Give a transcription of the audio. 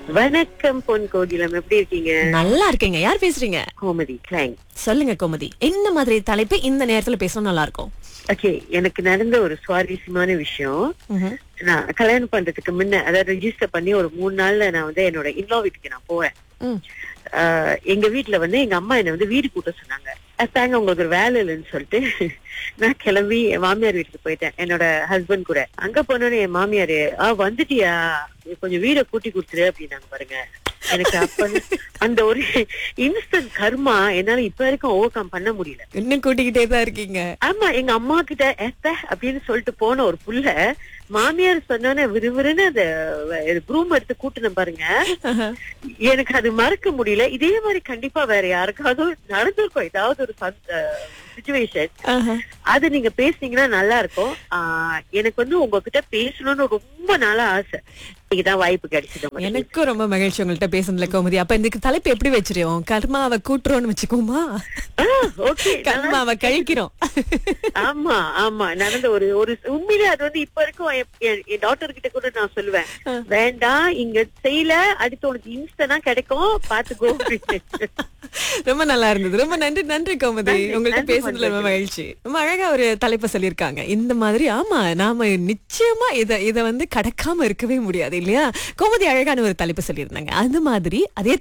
வணக்கம் பொன் கோகிலம் எப்படி இருக்கீங்க நல்லா இருக்கீங்க யார் பேசுறீங்க கோமதி கிளாங் சொல்லுங்க கோமதி என்ன மாதிரி தலைப்பு இந்த நேரத்துல பேசணும் நல்லா இருக்கும் ஓகே எனக்கு நடந்த ஒரு சுவாரஸ்யமான விஷயம் ம்ஹும். நான் கல்யாணம் பண்றதுக்கு முன்ன அதாவது ரெஜிஸ்டர் பண்ணி ஒரு மூணு நாள்ல நான் வந்து என்னோட இன்லா வீட்டுக்கு நான் போறேன் ம். ஆஹ் எங்க வீட்ல வந்து எங்க அம்மா என்ன வந்து வீடு கூட்ட சொன்னாங்க தாங்க உங்களுக்கு ஒரு வேலை இல்லைன்னு சொல்லிட்டு நான் கிளம்பி என் மாமியார் வீட்டுக்கு போயிட்டேன் என்னோட ஹஸ்பண்ட் கூட அங்க போனோன்னு என் மாமியாரு ஆ வந்துட்டியா நீ கொஞ்சம் வீட கூட்டி கொடுத்துரு அப்படின்னாங்க பாருங்க எனக்கு அப்ப அந்த ஒரு இன்ஸ்டன்ட் கர்மா என்னால இப்ப வரைக்கும் ஓவர் கம் பண்ண முடியல இன்னும் கூட்டிக்கிட்டே தான் இருக்கீங்க ஆமா எங்க அம்மா கிட்ட ஏத்த அப்படின்னு சொல்லிட்டு போன ஒரு புள்ள மாமியார் சொன்னோன்னே விறுவிறுன்னு அந்த ப்ரூம் எடுத்து கூட்டின பாருங்க எனக்கு அது மறக்க முடியல இதே மாதிரி கண்டிப்பா வேற யாருக்காவது நடந்திருக்கும் ஏதாவது ஒரு சுச்சுவேஷன் ஆஹா. அது நீங்க பேசுனீங்கன்னா நல்லா இருக்கும் ஆஹ் எனக்கு வந்து உங்ககிட்ட பேசணும்னு ரொம்ப நாளா ஆசை இன்னைக்குதான் வாய்ப்பு கிடைச்சது உங்களுக்கு. எனக்கும் ரொம்ப மகிழ்ச்சி உங்கள்ட்ட பேசுனதுல கோமதி அப்ப இந்த தலைப்பு எப்படி வச்சிருவோம் கர்மாவை கூட்டுறோம்னு வச்சுக்கோமா ஆ, okay, நல்லா கர்மாவை கழிக்கிறோம் ஆமா ஆமா நடந்த ஒரு ஒரு உண்மையிலே அது வந்து இப்ப வரைக்கும் என்- என் என் டாக்டர் கிட்ட கூட நான் சொல்லுவேன் வேண்டாம் இங்க செய்யல அடுத்து உனக்கு இன்ஸ்டா கிடைக்கும் பாத்துக்கோ அப்படின்னு. ரொம்ப நல்லா இருந்தது ரொம்ப நன்றி நன்றி கோமதி நன்றி, உங்கள்ட்ட நன்றி பேசுனதுல ரொம்ப பண்றது. மகிழ்ச்சி ரொம்ப அழகா ஒரு தலைப்பு சொல்லியிருக்காங்க இந்த மாதிரி ஆமா நாம நிச்சயமா இத இத வந்து கடக்காம இருக்கவே முடியாது இல்லையா கோமதி அழகான ஒரு தலைப்பு சொல்லியிருந்தாங்க அது மாதிரி அதே